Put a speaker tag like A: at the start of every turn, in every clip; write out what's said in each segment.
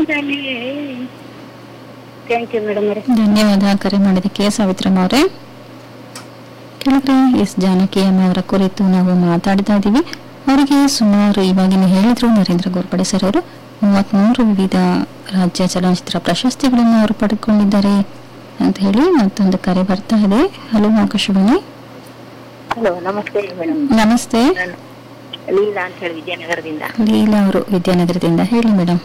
A: ಜೀವನದಲ್ಲಿ thank you madam ಅವರೇ
B: ಧನ್ಯವಾದ ಕರೆ ಮಾಡಿದ್ದಕ್ಕೆ ಸಾವಿತ್ರಮ್ಮ ಅವರೇ ಕೆಳಗಡೆ ಎಸ್ ಜಾನಕಿ ಅಮ್ಮ ಅವರ ಕುರಿತು ನಾವು ಮಾತಾಡ್ತಾ ಇದ್ದೀವಿ ಅವರಿಗೆ ಸುಮಾರು ಇವಾಗಿನ ಹೇಳಿದ್ರು ನರೇಂದ್ರ ಗೋರ್ಪಡೆ ಸರ್ ಅವರು ಮೂವತ್ಮೂರು ವಿವಿಧ ರಾಜ್ಯ ಚಲನಚಿತ್ರ ಪ್ರಶಸ್ತಿಗಳನ್ನು ಅವರು ಪಡೆದುಕೊಂಡಿದ್ದಾರೆ ಅಂತ ಹೇಳಿ ಮತ್ತೊಂದು ಕರೆ ಬರ್ತಾ ಇದೆ ಹಲೋ ಆಕಾಶವಾಣಿ
A: ಹಲೋ ನಮಸ್ತೆ ಮೇಡಮ್
B: ನಮಸ್ತೆ
A: ನಾನು ಲೀಲಾ ಅಂತ ಹೇಳಿ ವಿದ್ಯಾನಗರದಿಂದ
B: ಲೀಲಾ ಅವರು ವಿದ್ಯಾನಗರದಿಂದ ಹೇಳಿ ಮೇಡಮ್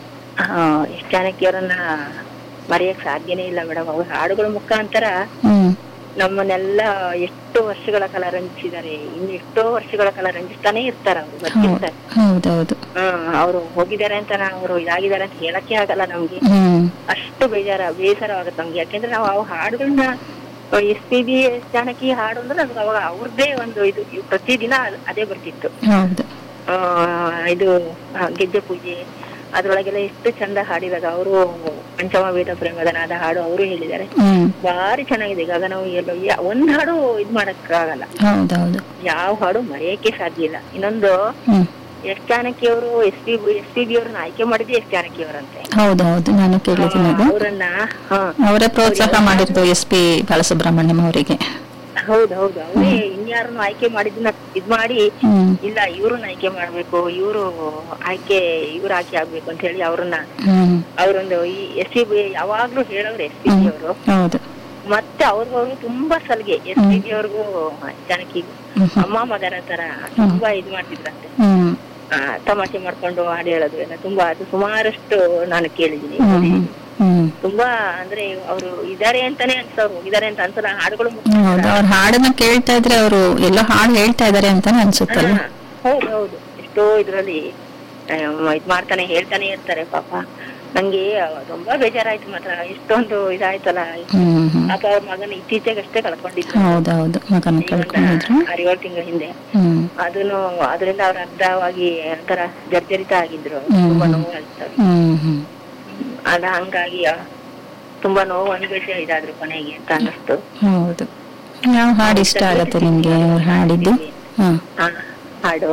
A: ಎಷ್ಟು ಜನಕ್ಕೆ ಅವರನ್ನ ಮರೆಯಕ್ ಸಾಧ್ಯನೇ ಇಲ್ಲ ಮೇಡಮ್ ಅವ್ರ ಹಾಡುಗಳ ಮುಖಾಂತರ
B: ಹ್ಮ್
A: ನಮ್ಮನ್ನೆಲ್ಲ ಎಷ್ಟೋ ವರ್ಷಗಳ ಕಾಲ ರಂಜಿಸಿದ್ದಾರೆ ಇನ್ನು ಎಷ್ಟೋ ವರ್ಷಗಳ ಕಾಲ ರಂಜಿಸ್ತಾನೆ ಇರ್ತಾರ ಅವ್ರು
B: ಹೌ-
A: ಬರ್ತಿರ್ತಾರೆ
B: ಹೌದೌದು
A: ಹ್ಮ್ ಅವ್ರು ಹೋಗಿದ್ದಾರೆ ಅಂತ ಅವರು ಇದಾಗಿದ್ದಾರೆ ಅಂತ ಹೇಳಕ್ಕೆ ಆಗಲ್ಲ ನಮ್ಗೆ
B: ಹ್ಮ್
A: ಅಷ್ಟು ಬೇಜಾರ ಬೇಸರವಾಗುತ್ತೆ ನಮ್ಗೆ ಯಾಕೆಂದ್ರೆ ನಾವು ಆ ಹಾಡುಗಳನ್ನ S P B S Janaki ಹಾಡು ಅಂದ್ರೆ ನಮ್ಗೆ ಅವಾಗ ಅವ್ರದ್ದೇ ಒಂದು ಇದು ಇವ್ ಪ್ರತಿದಿನ ಅದ್- ಅದೇ ಬರ್ತಿತ್ತು
B: ಹೌದು
A: ಆ, ಇದು ಆ, ಗೆಜ್ಜೆ ಪೂಜೆ ಅದ್ರೊಳಗೆಲ್ಲ ಎಷ್ಟು ಚಂದ ಹಾಡಿದಾಗ ಅವರು ಪಂಚಮ ವೇದ ಪ್ರೇಮದನಾದ ಹಾಡು ಅವರು ಹೇಳಿದ್ದಾರೆ
B: ಹ್ಮ್
A: ಭಾರಿ ಚೆನ್ನಾಗಿದೆ ಈಗ ನಾವು ಎಲ್ಲೋ ಯಾ- ಒಂದ್ ಹಾಡು ಇದ್ ಮಾಡಕ್ ಆಗಲ್ಲ
B: ಹೌದೌದು
A: ಯಾವ ಹಾಡು ಮರೆಯಕ್ಕೆ ಸಾಧ್ಯ ಇಲ್ಲ ಇನ್ನೊಂದು
B: ಹ್ಮ್
A: ಎಸ್ ಜಾನಕಿ ಅವರು S P S P B ಅವ್ರನ್ನ ಆಯ್ಕೆ ಮಾಡಿದ್ದೆ ಎಸ್ ಜಾನಕಿ ಅವರಂತೆ
B: ಹೌದೌದು ನಾನು ಕೇಳಿದ್ದೀನಿ ಅದು
A: ಅವರನ್ನ ಹಾ
B: ಅವರೇ ಪ್ರೋತ್ಸಾಹ ಮಾಡಿದ್ದು ಎಸ್ ಪಿ ಬಾಲಸುಬ್ರಹ್ಮಣ್ಯಂ ಅವರಿಗೆ
A: ಹೌದು ಹೌದು ಅವರೇ ಇನ್ಯಾರನ್ನು ಆಯ್ಕೆ ಮಾಡಿದ್ನ ಇದ್ ಮಾಡಿ
B: ಹ್ಮ್
A: ಇಲ್ಲ ಇವ್ರನ್ನ ಆಯ್ಕೆ ಮಾಡ್ಬೇಕು ಇವರು ಆಯ್ಕೆ ಇವ್ರ ಆಯ್ಕೆ ಆಗ್ಬೇಕು ಅಂತ ಹೇಳಿ ಅವ್ರನ್ನ
B: ಹ್ಮ್
A: ಅವರೊಂದು ಈ ಎಸ್ ಸಿ ಬಿ ಯಾವಾಗ್ಲೂ ಹೇಳೋರು ಎಸ್ ಪಿ ಬಿ ಅವರು
B: ಹೌದು
A: ಮತ್ತೆ ಅವ್ರಿಗವ್ರು ತುಂಬಾ ಸಲಿಗೆ ಎಸ್ ಪಿ ಬಿ ಅವ್ರಿಗೂ ಜಾನಕಿಗೂ
B: ಹ್ಮ್ ಹ್ಮ್.
A: ಅಮ್ಮ ಮಗನ ತರ ತುಂಬಾ ಇದ್ ಮಾಡ್ತಿದ್ರಂತೆ
B: ಹ್ಮ್
A: ಆ, ತಮಾಷೆ ಮಾಡ್ಕೊಂಡು ಹಾಡು ಹೇಳೋದು ಎಲ್ಲ ತುಂಬಾ ಅದು ಸುಮಾರಷ್ಟು ನಾನು ಕೇಳಿದೀನಿ
B: ಹ್ಮ್ ಹ್ಮ್ ಹ್ಮ್
A: ತುಂಬಾ ಅಂದ್ರೆ ಅವರು ಇದಾರೆ ಅಂತಾನೆ ಅನ್ಸೋರು ಹೋಗಿದ್ದಾರೆ ಅಂತ ಅನ್ಸಲ್ಲ ಹಾಡುಗಳು
B: ಹೌದು ಅವ್ರ ಹಾಡನ್ನ ಕೇಳ್ತಾ ಇದ್ರೆ ಅವರು ಎಲ್ಲೋ ಹಾಡು ಹೇಳ್ತಾ ಇದಾರೆ ಅಂತಾನೆ ಅನ್ಸುತ್ತಲ್ಲ
A: ಹಾ, ಹೌದು ಹೌದು ಎಷ್ಟೋ ಇದ್ರಲ್ಲಿ ಆ, ಇದ್ ಮಾಡ್ತಾನೆ ಹೇಳ್ತಾನೆ ಇರ್ತಾರೆ ಪಾಪ ನಂಗೆ ತುಂಬಾ ಬೇಜಾರಾಯ್ತು ಮಾತ್ರ ಎಷ್ಟೊಂದು ಇದಾಯ್ತಲ್ಲ
B: ಹ್ಮ್ ಹ್ಮ್
A: ಪಾಪ ಅವ್ರ ಮಗನ ಇತ್ತೀಚೆಗಷ್ಟೇ ಕಳ್ಕೊಂಡಿದ್ರು
B: ಹೌದೌದು ಮಗನ ಕಳ್ಕೊಂಡಿದ್ರು
A: ಆರು ಏಳು ತಿಂಗಳ ಹಿಂದೆ
B: ಹ್ಮ್
A: ಅದನ್ನು ಅದರಿಂದ ಅವ್ರ ಅರ್ಧವಾಗಿ ಒಂಥರ ಜರ್ಜರಿತ ಆಗಿದ್ರು
B: ಹ್ಮ್.
A: ತುಂಬಾ ನೋವು ಆಗ್ತದೆ
B: ಹ್ಮ್ ಹ್ಮ್
A: ಅದ ಹಂಗಾಗಿ ಆ, ತುಂಬಾ ನೋವು ಅನ್ಭವಿಸಿ ಇದಾದ್ರು ಕೊನೆಗೆ ಅಂತ ಅನ್ನಿಸ್ತು
B: ಹೌದು ಯಾವ ಹಾಡು ಇಷ್ಟ ಆಗತ್ತೆ ನಿಮ್ಗೆ ಅವ್ರು ಹಾಡಿದ್ದು ಹಾ
A: ಆ, ಹಾಡು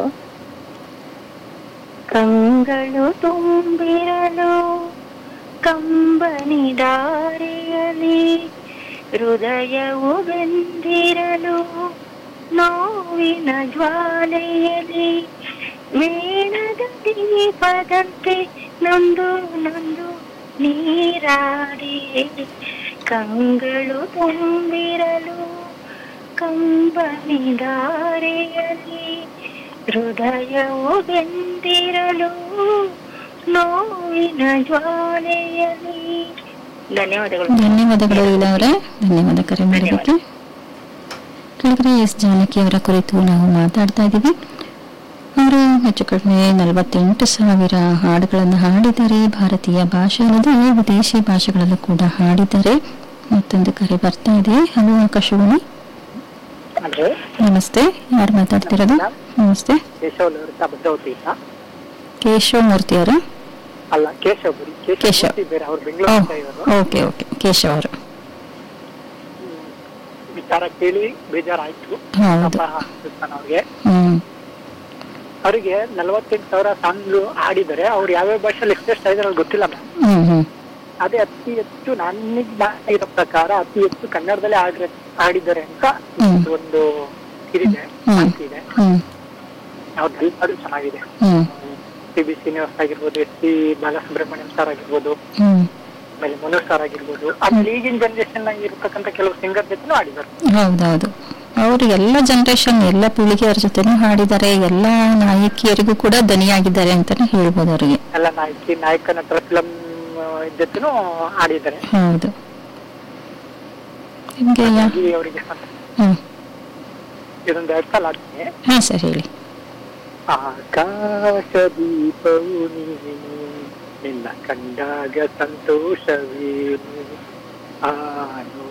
A: ಕಂಗಳು ತುಂಬಿರಲು ಕಂಬನಿ ದಾರಿಯಲಿ ಹೃದಯವು ಬೆಂದಿರಲು ನೋವಿನ ಜ್ವಾಲೆಯಲಿ ಮೇಣದ ದೀಪದಂತೆ ನೊಂದು ನೊಂದು ನೀರಾಡಿ ಕಂಗಳು ತುಂಬಿರಲು ಕಂಬನಿ ದಾರಿಯಲಿ ಹೃದಯವು ಬೆಂದಿರಲು ನೋವಿನ ಜ್ವಾಲೆಯಲಿ ಧನ್ಯವಾದಗಳು
B: ಧನ್ಯವಾದಗಳು ಲೀಲಾ ಅವರೇ ಧನ್ಯವಾದ ಕರೆ ಮಾಡೋದಕ್ಕೆ ಕೆಳಗಡೆ ಎಸ್ ಜಾನಕಿ ಅವರ ಕುರಿತು ನಾವು ಮಾತಾಡ್ತಾ ಇದ್ದೀವಿ ಅವರು ಹೆಚ್ಚು ಕಡಿಮೆ ನಲವತ್ತೆಂಟು ಸಾವಿರ ಹಾಡುಗಳನ್ನು ಹಾಡಿದ್ದಾರೆ ಭಾರತೀಯ ಭಾಷೆ ಅಲ್ಲದೆ ವಿದೇಶಿ ಭಾಷೆಗಳಲ್ಲೂ ಕೂಡ ಹಾಡಿದ್ದಾರೆ ಮತ್ತೊಂದು ಕರೆ ಬರ್ತಾ ಇದೆ ಹಲೋ ಆಕಾಶವಾಣಿ
C: ಅಂದ್ರೆ
B: ನಮಸ್ತೆ ಯಾರು ಮಾತಾಡ್ತಿರೋದು ನಮಸ್ತೆ
C: ಕೇಶವ್ ಲಲಿತಾ ಭದ್ರಾವತಿ ಅಂತ
B: ಕೇಶವ ಮೂರ್ತಿ ಅವರ
C: ಅಲ್ಲ ಕೇಶವ್ ಬರಿ
B: ಕೇಶವ್.
C: ಕೇಶವ್ ಮೂರ್ತಿ ಬೇರೆ ಅವ್ರು ಬೆಂಗಳೂರು ಇವರು
B: ಓಕೆ ಓಕೆ ಕೇಶವ ಅವರು
C: ವಿಚಾರ ಕೇಳಿ ಬೇಜಾರಾಯ್ತು
B: ಹೌದು
C: ಪಾಪ ಸುಲ್ತಾನ್ ಅವ್ರಿಗೆ
B: ಹ್ಮ್
C: ಅವರಿಗೆ ನಲವತ್ತೆಂಟು ಸಾವಿರ ಸಾಂಗ್ಲು ಆಡಿದ್ದಾರೆ ಅವ್ರು ಯಾವ್ಯಾವ ಭಾಷೆಯಲ್ಲಿ ಎಷ್ಟೆಷ್ಟು ಆಗಿದ್ದಾರೆ ಅವ್ರಿಗೆ ಗೊತ್ತಿಲ್ಲ ಮ್ಯಾಮ್
B: ಹ್ಮ್ ಹ್ಮ್
C: ಅದೇ ಅತಿ ಹೆಚ್ಚು ನನಗೆ ಇರೋ ಪ್ರಕಾರ ಅತಿ ಹೆಚ್ಚು ಕನ್ನಡದಲ್ಲೇ ಆಡ್ರೆ ಆಡಿದ್ದಾರೆ ಅಂತ
B: ಹ್ಮ್.
C: ಒಂದು ಇದಿದೆ
B: ಹ್ಮ್.
C: ಮಾಹಿತಿ ಇದೆ
B: ಹ್ಮ್
C: ಅವ್ರದ್ದು ಅದು ಚೆನ್ನಾಗಿದೆ
B: ಹ್ಮ್
C: ಸಿ ಬಿ ಶ್ರೀನಿವಾಸ್ ಆಗಿರ್ಬೋದು ಎಸ್ ಪಿ ಬಾಲಸುಬ್ರಹ್ಮಣ್ಯಂ ಸರ್ ಆಗಿರ್ಬೋದು
B: ಹ್ಮ್
C: ಆಮೇಲೆ ಮನೋಜ್ ಸರ್ ಆಗಿರ್ಬೋದು ಆಮೇಲೆ ಈಗಿನ ಜನರೇಷನ್ ಇರ್ತಕ್ಕಂಥ ಕೆಲವು ಸಿಂಗರ್ ಜೊತೆನೂ ಆಡಿದ್ದಾರೆ
B: ಹೌದೌದು ಅವರು ಎಲ್ಲ ಜನರೇಷನ್ ಎಲ್ಲ ಪೀಳಿಗೆಯವ್ರ ಜೊತೆನೂ ಹಾಡಿದ್ದಾರೆ ಎಲ್ಲ ನಾಯಕಿಯರಿಗೂ ಕೂಡ ದನಿಯಾಗಿದ್ದಾರೆ ಅಂತಾನೆ ಹೇಳ್ಬೋದು ಅವರಿಗೆ
C: ಎಲ್ಲ ನಾಯಕಿ ನಾಯಕ ನಟರ ಫಿಲಂ ಜೊತೆನೂ ಆಡಿದ್ದಾರೆ
B: ಹೌದು ನಿಮ್ಗೆ ಯಾ
C: ಹಾಗಾಗಿ ಅವರಿಗೆ
B: ಹ್ಮ್
C: ಇದೊಂದು ಎರಡು ಸಲ ಆಡ್ತೀನಿ
B: ಹಾ ಸರ್ ಹೇಳಿ
C: ಆಕಾಶ ದೀಪವು ನೀನು ನಿನ್ನ ಕಂಡಾಗ ಸಂತೋಷವೇನು ಆನು